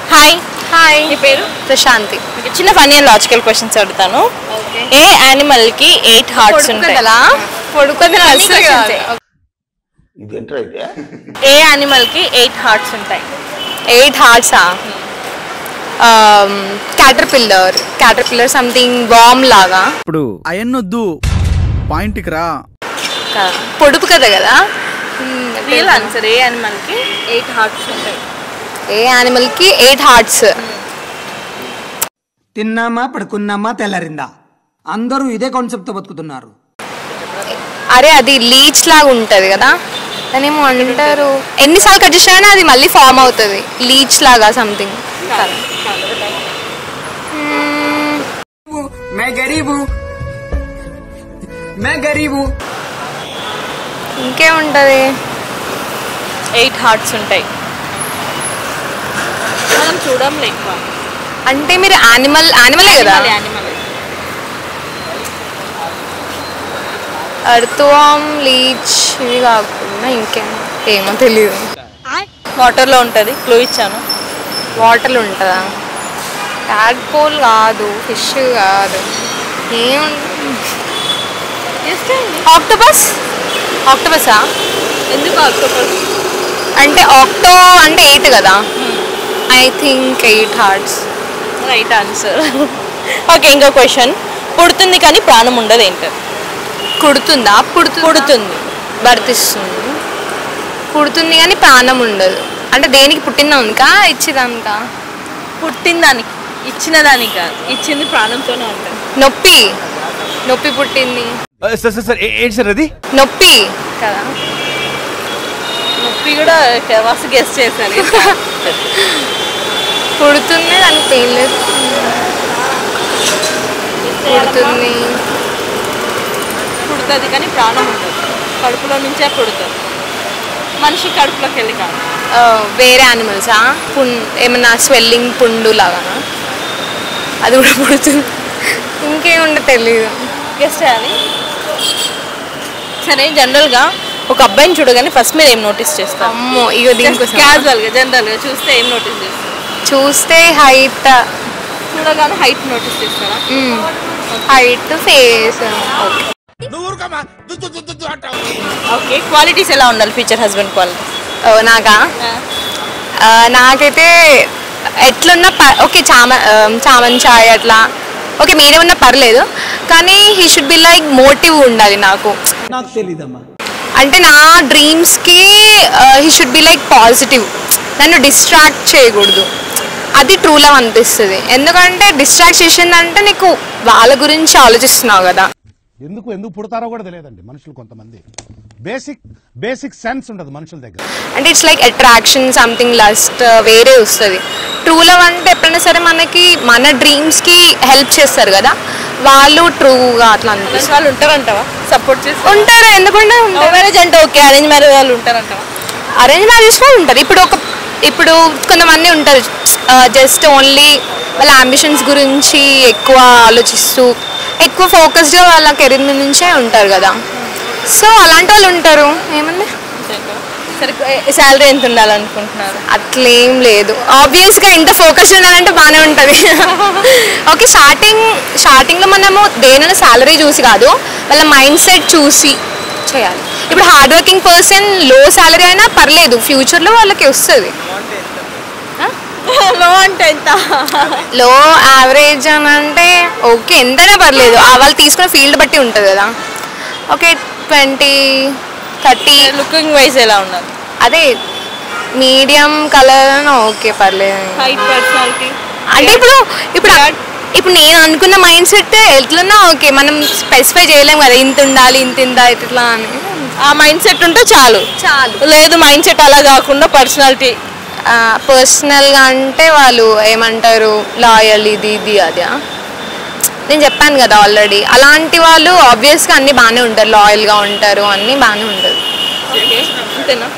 Hi hi మీ పేరు ప్రశాంతి మీకు చిన్న ఫన్నీ అండ్ లాజికల్ క్వశ్చన్స్ అడుగుతాను ఏ యానిమల్ కి ఎయిట్ హార్ట్స్ ఉంటాయి పొడుకుందలా పొడుకుంది అసలు కాదు ఇదేంట్రా ఇదే ఏ యానిమల్ కి ఎయిట్ హార్ట్స్ ఉంటాయి ఎయిట్ హార్ట్సా caterpillar caterpillar something bomb లాగా ఇప్పుడు అయన్నొద్దు పాయింట్కి రా కాదా? పొడుపు కదా కదా రియల్ ఆన్సర్ ఏ యానిమల్ కి ఎయిట్ హార్ట్స్ ఉంటాయి ఏ యానిమల్ కి ఎయిట్ హార్ట్స్ తిన్నామా పడుకున్నామా తెల్లారిందా అందరూ ఇదే కాన్సెప్ట్తో బతుకుతున్నారు అరే అది లీచ్ లాగా ఉంటది కదా దాని ఏమో అంటారు ఎన్నిసార్లు కట్ చేసినా అది మళ్ళీ ఫామ్ అవుతుంది లీచ్ లాగా సంథింగ్ మే గరీబు మే గరీబు ఇంకేముంటది ఎయిట్ హార్ట్స్ ఉంటాయి మనం చూడంలే ఎక్కువ అంటే మీరు యానిమల్ యానిమలే కదా యానిమల్ అర్తువామ్ లీచ్ ఇవి కాకుండా ఇంకేం ఏమో తెలియదు వాటర్ లో ఉంటది క్లూ ఇచ్చాను వాటర్లో ఉంటుందా ట్యాడ్పోల్ కాదు ఫిష్ కాదు ఏం ఆక్టోపస్ ఆక్టోపసా ఎందుకు ఆక్టోపస్ అంటే ఆక్టో అంటే ఎయిట్ కదా I think eight hearts right answer okay ఇంకో క్వశ్చన్ పుడుతుంది కానీ ప్రాణం ఉండదు ఏంటది కుడుతుందా పుడుతు పుడుతుంది భర్తిస్తుంది పుడుతుంది కానీ ప్రాణం ఉండదు అంటే దేనికి పుట్టిందానికా ఇచ్చేదానికా పుట్టిన దానికి ఇచ్చిన దానికి కాదు ఇచ్చింది ప్రాణంతోనే ఉంటుంది నొప్పి నొప్పి పుట్టింది సార్ సార్ సార్ ఏంటి సార్ అది నొప్పి కదా నొప్పి కూడా మస్తు గెస్ట్ చేశారు పుడుతుంది దానికి పెయిన్ లేదు పుడుతుంది పుడుతుంది కానీ ప్రాణం ఉండదు కడుపులో నుంచే పుడుతుంది మనిషి కడుపులోకి వెళ్ళి కాదు ఆ, వేరే యానిమల్సా పుం ఏమన్నా స్వెల్లింగ్ పుండు లాగానా అది కూడా పుడుతుంది ఇంకేముండో తెలీదు గెస్ట్ చేయాలి సరే జనరల్గా ఒక అబ్బాయిని చూడగానే ఫస్ట్ మీరు ఏం నోటీస్ చేస్తాం అమ్మో ఇక దీనికోసం క్యాజువల్గా జనరల్గా చూస్తే ఏం నోటీస్ చేస్తారు చూస్తే హైట్ చూడగానే హైట్ నోటీస్ చేస్తారా height face okay okay qualities ఎలా ఉండాలి ఫ్యూచర్ హస్బెండ్ క్వాలిటీ ఓ, నాకా ఆ, నాకైతే ఎట్లున్నా ప ఓకే చామ ఆ, చామన్ చాయ్ అట్లా ఓకే మీరే ఉన్నా పర్లేదు కానీ he should be like motive ఉండాలి నాకు నాకు తెలీదమ్మా అంటే నా డ్రీమ్స్కి he should be like positive నన్ను డిస్ట్రాక్ట్ చేయకూడదు అది ట్రూ లవ్ అనిపిస్తుంది ఎందుకంటే డిస్ట్రాక్ట్ చేసిందంటే నీకు వాళ్ళ గురించి ఆలోచిస్తున్నావు కదా ఎందుకు ఎందుకు పుడతారో కూడా తెలియదండి మనుషులు కొంతమంది బేసిక్ బేసిక్ సెన్స్ ఉండదు మనుషుల దగ్గర అంటే it's like attraction something lust వేరే వస్తుంది ట్రూ లవ్ అంటే ఎప్పుడైనా సరే మనకి మన డ్రీమ్స్కి హెల్ప్ చేస్తారు కదా వాళ్ళు ట్రూగా అట్లా అనిపిస్తుంది వాళ్ళు ఉంటారంటావా సపోర్ట్ చేసి ఉంటారు ఎందుకంటే లవ్ మ్యారేజ్ అంటే ఓకే అరేంజ్ మ్యారేజ్ వాళ్ళు ఉంటారంటావా అరేంజ్ మ్యారేజ్ కూడా ఉంటుంది ఇప్పుడు ఒక ఇప్పుడు కొంతమంది ఉంటారు జస్ట్ ఓన్లీ వాళ్ళ అంబిషన్స్ గురించి ఎక్కువ ఆలోచిస్తూ ఎక్కువ ఫోకస్డ్గా వాళ్ళ కెరీర్ మీద నుంచే ఉంటారు కదా సో అలాంటి వాళ్ళు ఉంటారు ఏమంది సరే శాలరీ ఎంత ఉండాలనుకుంటున్నారు అట్లేం లేదు ఆబ్వియస్గా ఇంత ఫోకస్ ఉండాలంటే బాగానే ఉంటుంది ఓకే స్టార్టింగ్ స్టార్టింగ్లో మనము దేనైనా శాలరీ చూసి కాదు వాళ్ళ మైండ్ సెట్ చూసి చేయాలి ఇప్పుడు hard working person low salary అయినా పర్లేదు ఫ్యూచర్లో వాళ్ళకి వస్తుంది లో అంటే ఎంత లో యావరేజ్ అని అంటే ఓకే ఎంతైనా పర్లేదు ఆ వాళ్ళు తీసుకున్న ఫీల్డ్ బట్టి ఉంటుంది కదా okay twenty thirty looking wise ఎలా ఉండాలి అదే మీడియం కలర్ ఓకే పర్లేదు హైట్ పర్సనాలిటీ అంటే ఇప్పుడు ఇప్పుడు ఇప్పుడు నేను అనుకున్న మైండ్ సెట్ ఎట్లన్నా ఓకే మనం స్పెసిఫై చేయలేం కదా ఇంత ఉండాలి ఇంత ఇంత ఇట్లా అని ఆ మైండ్ సెట్ ఉంటే చాలు చాలు లేదు మైండ్ సెట్ అలా కాకుండా పర్సనాలిటీ పర్సనల్గా అంటే వాళ్ళు ఏమంటారు లాయల్ ఇది ఇది అది నేను చెప్పాను కదా ఆల్రెడీ అలాంటి వాళ్ళు ఆబ్వియస్గా అన్నీ బాగానే ఉంటారు లాయల్గా ఉంటారు అన్నీ బాగానే ఉంటుంది ఓకే అంతేనా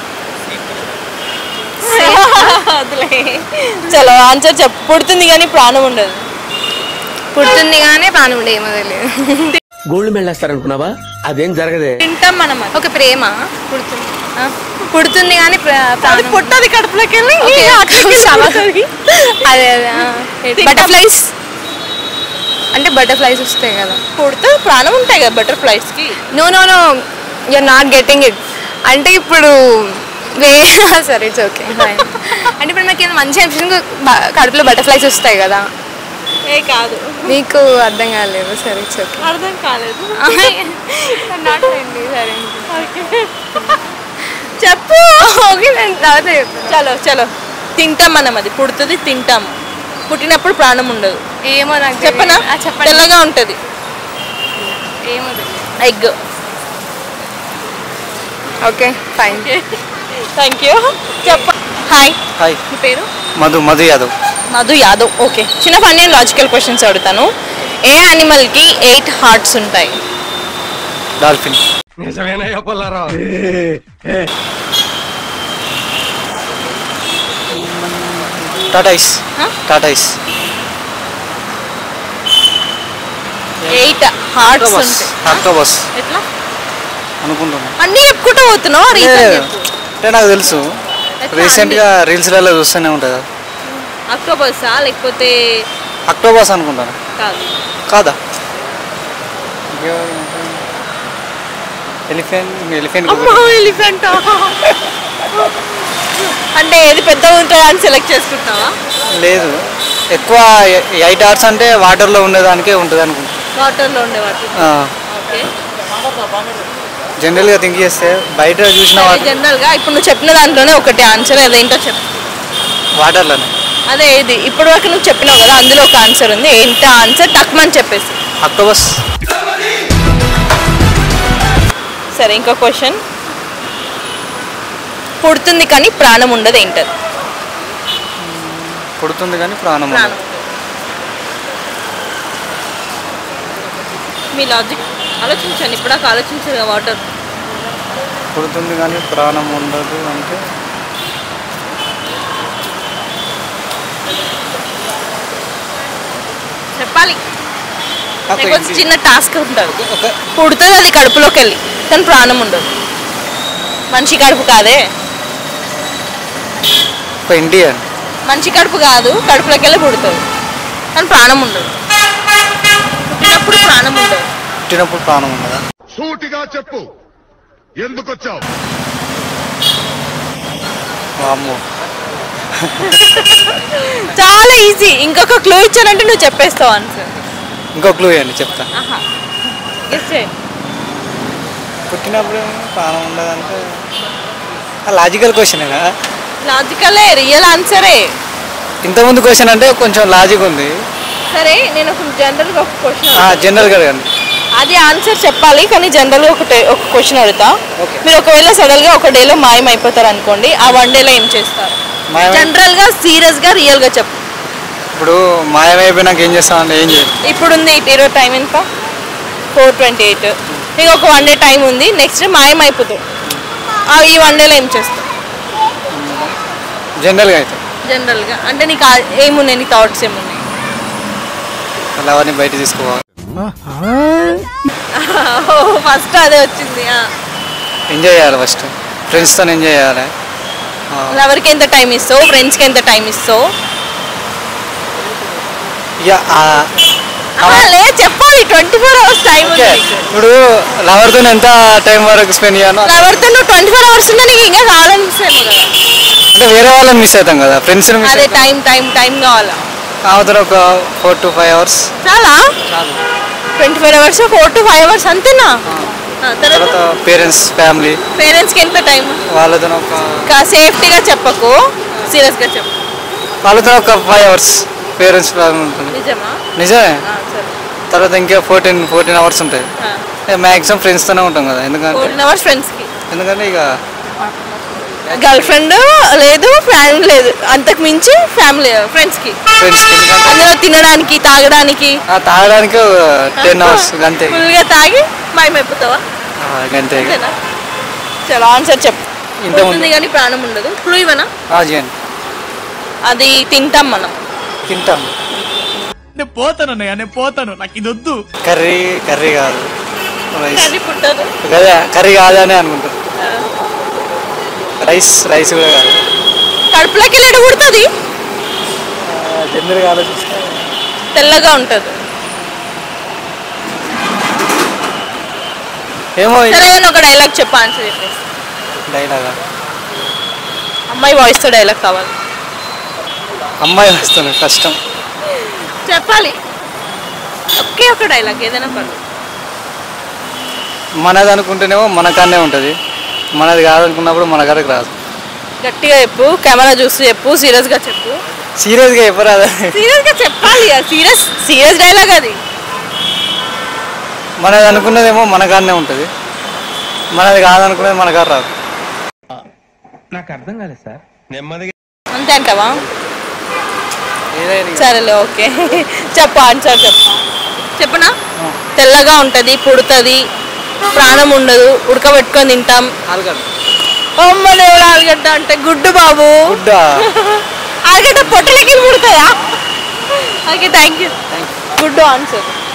వదిలే. చలో ఆన్సర్ చెప్పు పుడుతుంది కానీ ప్రాణం ఉండదు పుడుతుంది కానీ ప్రాణం ఉండే ఏమో తెలియదు గోల్డ్ మెళ్ళేస్తారనుకున్నావా అదేం జరగదే తింటాం మనం అది. ఒక ప్రేమ పుడుతుంది ఆ, పుడుతుంది కానీ ప్ర- అది ప్రాణం పుట్టది కడుపులోకి వెళ్ళి ఓకే, అక్కడికి శవ- పుడుతుంది. అదే అదే బటర్ఫ్లైస్ అంటే బటర్ఫ్లైస్ వస్తాయి కదా పుడితే ప్రాణం ఉంటాయి కదా బటర్ఫ్లైస్ కి no no no you're not getting it అంటే ఇప్పుడు వే సరే ఇట్స్ ఓకే అంటే ఇప్పుడు నాకు ఏమైనా మంచి అనిపిస్తుంది బ- కడుపులో బటర్ఫ్లైస్ వస్తాయి కదా ఏ కాదు నీకు అర్థం కాలేదు సరే ఇట్స్ ఓకే అర్థం కాలేదు నాట్ సరే చెప్పు ఓకే నేను తర్వాత చెప్తాను. చలో చలో తింటాం మనం అది పుడుతుంది తింటాం పుట్టినప్పుడు ప్రాణం ఉండదు ఏమో నాకు తెలియదు. చెప్పనా ఆ, చెప్పండి తెల్లగా ఉంటుంది ఏమో తెలియదు. Egg okay fine thank you చెప్ప హాయ్ హాయ్ మీ పేరు మధు మధు యాదవ్ మధు యాదవ్ ఓకే చిన్న ఫన్నీ లాజికల్ క్వశ్చన్స్ అడుగుతాను ఏ యానిమల్కి ఎయిట్ హార్ట్స్ ఉంటాయి dolphin tortoise Huh? Tortoise eight hearts octopus ఉంటాయి ఆక్టోబస్ ఎట్లా అనుకుంటున్నా అన్నీ చెప్పుకుంటూ పోతున్నావు రీజన్ లేదు. చెప్పు అంటే నాకు తెలుసు ఎట్లా రీసెంట్గా రీల్స్లలో చూస్తూనే ఉంటుంది అక్టోబర్సా లేకపోతే అక్టోబస్ అనుకుంటాను కాదు కాదా ఎలిఫెంట్ ఎలిఫెంట్ అమ్మో ఎలిఫెంట్ అంటే ఏది పెద్దగా ఉంటుందా అని సెలెక్ట్ చేసుకుంటున్నావా లేదు ఎక్కువ ఎయిట్ అవర్స్ అంటే వాటర్లో ఉండేదానికే ఉంటుంది అనుకుంటా వాటర్లో ఉండే వాటి ఓకే జనరల్గా థింక్ చేస్తే బయట చూసిన వాటర్ జనరల్ గా ఇప్పుడు నువ్వు చెప్పిన దాంట్లోనే ఒకటి ఆన్సర్ అదేంటో చెప్పు వాటర్లోనే అదే ఇది ఇప్పటి వరకు నువ్వు చెప్పినావు కదా అందులో ఒక ఆన్సర్ ఉంది ఏంటో ఆన్సర్ టక్మని చెప్పేసి అక్టోబస్ సరే ఇంకో క్వశ్చన్ పుడుతుంది కానీ ప్రాణం ఉండదు ఏంటది పుడుతుంది కానీ ప్రాణం ప్రాణం ఉండదు. మీ లాజిక్ ఆలోచించండి ఇప్పుడు దాకా ఆలోచించదు వాటర్ పుడుతుంది కానీ ప్రాణం ఉండదు అంటే చెప్పాలి నాకు నాకు కొంచెం ఇది- చిన్న టాస్క్ ఉంటుంది ఒక పుడుతుంది అది కడుపులోకి వెళ్ళి కానీ ప్రాణం ఉండదు మనిషి కడుపు కాదే ఒక ఇండియన్ మనిషి కడుపు కాదు కడుపులోకి వెళ్ళి పుడుతుంది కానీ ప్రాణం ఉండదు పుట్టినప్పుడు ప్రాణం ఉండదు పుట్టినప్పుడు ప్రాణం ఉండదా సూటిగా చెప్పు ఎందుకొచ్చావు వామ్మో చాలా ఈజీ ఇంకొక క్లూ ఇచ్చానంటే నువ్వు చెప్పేస్తావు ఆన్సర్ ఇంకో క్లూ ఇవ్వండి చెప్తా ఆహా గెస్ చేయి పుట్టినప్పుడు ఏమో ప్రాణం ఉండదంటే లాజికల్ క్వశ్చన్ కదా లాజికలే రియల్ ఆన్సరే ఇంతకుముందు క్వశ్చన్ అంటే కొంచెం లాజిక్ ఉంది సరే నేను ఒక జనరల్గా ఒక క్వశ్చన్ జనరల్గా అడగండి అది ఆన్సర్ చెప్పాలి కానీ జనరల్గా ఒకటి ఒక క్వశ్చన్ అడుగుతా Okay. మీరు ఒకవేళ సడన్గా ఒక డేలో మాయం అయిపోతారు అనుకోండి ఆ వన్ డేలో ఏం చేస్తారు మాయమై- జనరల్గా సీరియస్గా రియల్గా చెప్పు ఇప్పుడు మాయమైపోయినాక ఏం చేస్తామంటే ఏం చేయాలి ఇప్పుడు ఉంది ఈరోజు టైం ఎంత ఫోర్ ట్వంటీ ఎయిట్ నీకు ఒక వన్ డే టైం ఉంది నెక్స్ట్ డే మాయం అయిపోతావు ఆ, ఈ వన్ డేలో ఏం చేస్తావు జనరల్గా అయితే జనరల్గా అంటే నీకు ఆ- ఏమున్నాయి నీ థాట్స్ ఏమున్నాయి మళ్ళీ అవన్నీ బయట తీసుకోవాలి ఫస్ట్ అదే వచ్చింది ఎంజాయ్ చేయాలి ఫస్ట్ ఫ్రెండ్స్తో ఎంజాయ్ చేయాలి ఆ, లవర్కి ఎంత టైం ఇస్తావు ఫ్రెండ్స్కి ఎంత టైం ఇస్తావు ఇక ఆ, ఆహా, లేదు చెప్పాలి twenty four hours time okay ఉంది ఇప్పుడు లవర్తో ఎంత టైం వరకు స్పెండ్ చేయాలో లవర్తో నువ్వు ట్వంటీ ఫోర్ అవర్స్ ఉన్నా నీకు ఇంకా కావాలనిపిస్తాను కదా అంటే వేరే వాళ్ళని మిస్ అవుతాం కదా ఫ్రెండ్స్ని మిస్ అదే అవుతాం టైం టైం టైం కావాలా కావతల ఒక ఫోర్ టు ఫైవ్ అవర్స్ చాలా twenty four hours four to five hours అంతేనా ఆ, తర్వాత తర్వాత పేరెంట్స్ ఫ్యామిలీ పేరెంట్స్కి ఎంత టైం వాళ్ళతో ఒక సేఫ్టీగా చెప్పకు సీరియస్గా చెప్పు వాళ్ళతో ఒక ఫైవ్ అవర్స్ పేరెంట్స్ ఫ్యామిలీ ఉంటుంది నిజమా నిజమే ఆ, సరే తర్వాత ఇంకా ఫోర్టీన్ ఫోర్టీన్ అవర్స్ ఉంటాయి మ్యాక్సిమం ఫ్రెండ్స్తోనే ఉంటాం కదా ఎందుకంటే ఫోర్టీన్ అవర్స్ ఫ్రెండ్స్కి ఎందుకంటే ఇక గర్ల్ ఫ్రెండ్ లేదు ఫ్యామిలీ లేదు అంతకు మించి ఫ్యామిలీ ఫ్రెండ్స్కి ఫ్రెండ్స్కి ఎందుకంటే అందులో తినడానికి తాగడానికి ఆ, తాగడానికి టెన్ అవర్స్ అంతే ఫుల్గా తాగి మాయమైపోతావా ఆ, అంతే ఇక. అంతేనా చలో ఆన్సర్ చెప్పు ఇంతకుముందు- ఉంటుంది కానీ ప్రాణం ఉండదు క్లూ ఇవ్వనా ఆ, చేయండి అది తింటాం మనం తింటాం నేను పోతాను అన్నయ్య నేను పోతాను నాకు ఇది వద్దు కర్రీ కర్రీ కాదు రైస్ కర్రీ పుట్టదు కదా కర్రీ కాదని అనుకుంటారు రైస్ రైస్ కూడా కాదు కడుపులోకి వెళ్ళి పుడుతుంది తొందరగా ఆలోచిస్తా తెల్లగా ఉంటుంది ఏమో సరే కానీ ఒక డైలాగ్ చెప్పు ఆన్సర్ చెప్పేసి డైలాగా అమ్మాయి వాయిస్తో డైలాగ్ కావాలి అమ్మాయి వస్తాను కష్టం చెప్పాలి ఒకే ఒక డైలాగ్ ఏదైనా పర్లేదు మనది అనుకుంటేనేమో మన కాడనే ఉంటుంది మనది కాదనుకున్నప్పుడు మన కాడకి రాదు గట్టిగా చెప్పు కెమెరా చూస్తూ చెప్పు సీరియస్గా చెప్పు సీరియస్గా చెప్పరాదు సీరియస్గా చెప్పాలి సీరియస్ సీరియస్ డైలాగ్ అది మనది అనుకున్నదేమో మన కాడనే ఉంటుంది మనది కాదనుకున్నది మన కాడ రాదు అంతే అంటావా ఏదైనా సరేలే ఓకే చెప్పు ఆన్సర్ చెప్పు చెప్పనా తెల్లగా ఉంటుంది పుడుతుంది ప్రాణం ఉండదు ఉడకబెట్టుకొని తింటాం ఆలుగడ్డ అమ్మ దేవుడు ఆలుగడ్డ అంటే గుడ్డు బాబు గుడ్డ ఆలుగడ్డ పొట్టలకి పుడుతుందా ఓకే థ్యాంక్ యూ గుడ్డు ఆన్సర్